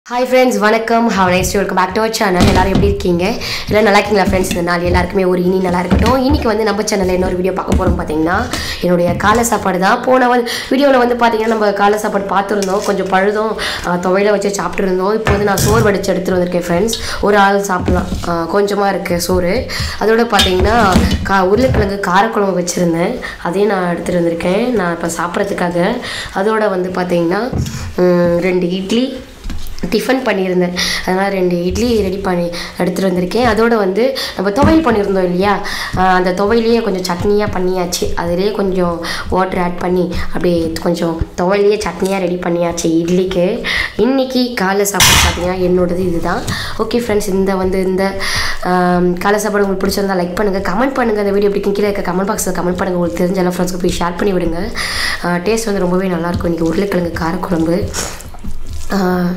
hi friends வணக்கம் how nice welcome back to our channel எல்லாரும் எப்படி இருக்கீங்க எல்லாம் நல்லா இருக்கீங்களா ஃப்ரெண்ட்ஸ் இந்த நாள் எல்லாருக்குமே ஒரு இனி நல்லா இருக்கட்டும் இன்னைக்கு வந்து நம்ம சேனலில் இன்னொரு வீடியோ பார்க்க போகிறோம் பார்த்தீங்கன்னா என்னுடைய காலை சாப்பாடு தான் போன வந்து வீடியோவில் வந்து பார்த்தீங்கன்னா நம்ம காலை சாப்பாடு பார்த்துருந்தோம் கொஞ்சம் பழுதும் ஆஹ், துவையில வச்சு சாப்பிட்ருந்தோம் இப்போ வந்து நான் சோறு வடிச்சு எடுத்துகிட்டு வந்திருக்கேன் ஃப்ரெண்ட்ஸ் ஒரு ஆள் சாப்பிட்லாம் கொஞ்சமாக இருக்குது சோறு அதோட பார்த்தீங்கன்னா கா உருளைக்கிழங்கு காரக்குழம்பு வச்சுருந்தேன் அதையும் நான் எடுத்துகிட்டு வந்திருக்கேன் நான் இப்போ சாப்பிட்றதுக்காக அதோட வந்து பார்த்தீங்கன்னா ம், ரெண்டு இட்லி டிஃபன் பண்ணியிருந்தேன் அதனால் ரெண்டு இட்லி ரெடி பண்ணி எடுத்துகிட்டு வந்திருக்கேன் அதோட வந்து நம்ம துவையல் பண்ணியிருந்தோம் இல்லையா ஆஹ் அந்த துவையிலேயே கொஞ்சம் சட்னியாக பண்ணியாச்சு அதிலேயே கொஞ்சம் வாட்டர் ஆட் பண்ணி அப்படியே கொஞ்சம் துவையிலேயே சட்னியாக ரெடி பண்ணியாச்சு இட்லிக்கு இன்றைக்கி காலை சாப்பாடு பார்த்தீங்கன்னா என்னோடது இதுதான் ஓகே ஃப்ரெண்ட்ஸ் இந்த வந்து இந்த ஆம், காலை சாப்பாடு உங்களுக்கு பிடிச்சிருந்தா லைக் பண்ணுங்கள் கமெண்ட் பண்ணுங்கள் இந்த வீடியோ எப்படி கீழே இருக்க கமெண்ட் பாக்ஸில் கமெண்ட் பண்ணுங்கள் உங்களுக்கு தெரிஞ்ச எல்லா ஃப்ரெண்ட்ஸ்க்கு போய் ஷேர் பண்ணி விடுங்க டேஸ்ட் வந்து ரொம்பவே நல்லாயிருக்கும் இன்றைக்கி உருளைக்கிழங்கு காரக்குழம்பு ஆஹ்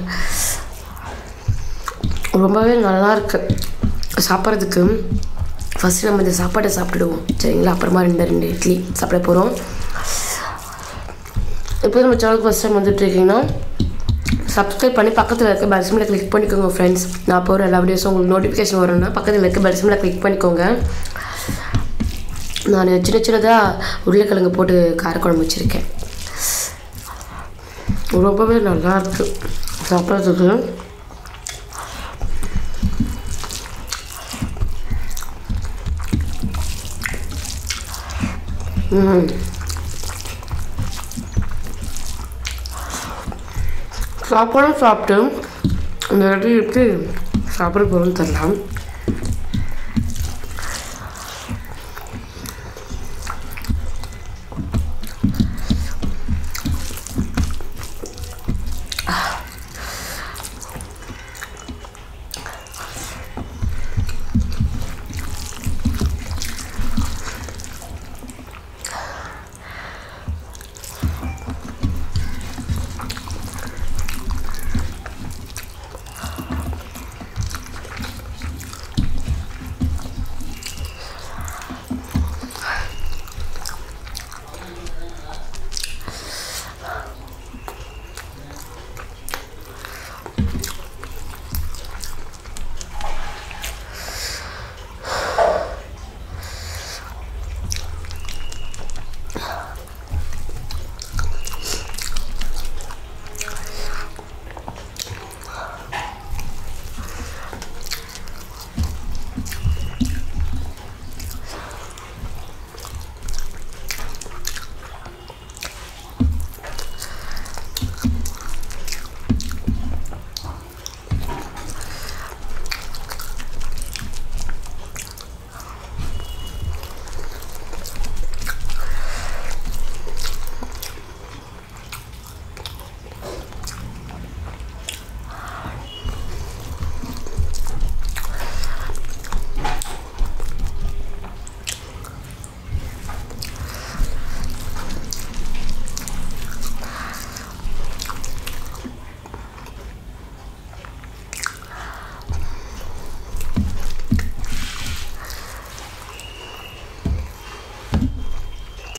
ரொம்பவே நல்லா இருக்கு சாப்பிட்றதுக்கு ஃபஸ்ட்டு நம்ம இந்த சாப்பாட்டை சாப்பிட்டுடுவோம் சரிங்களா அப்புறமா ரெண்டு ரெண்டு இட்லி சாப்பிட போகிறோம் இப்போ நம்ம சேனலுக்கு ஃபஸ்ட் டைம் வந்துட்டு இருக்கீங்கன்னா சப்ஸ்கிரைப் பண்ணி பக்கத்தில் இருக்க பெல் சிம்மில் கிளிக் பண்ணிக்கோங்க ஃப்ரெண்ட்ஸ் நான் போகிற எல்லா வீடியோஸும் உங்களுக்கு நோட்டிஃபிகேஷன் வரும்னா பக்கத்தில் இருக்க பெல் சிம்மில் கிளிக் பண்ணிக்கோங்க நான் சின்ன சின்னதாக உருளைக்கிழங்கு போட்டு காரக்குழம்பு வச்சுருக்கேன் ரொம்பவே நல்லா இருக்கு சாப்பிட்றதுக்கு ம் சாப்பாடும் சாப்பிட்டு இந்த வாட்டி எப்படி சாப்பிட போகிறோம்னு தெரியல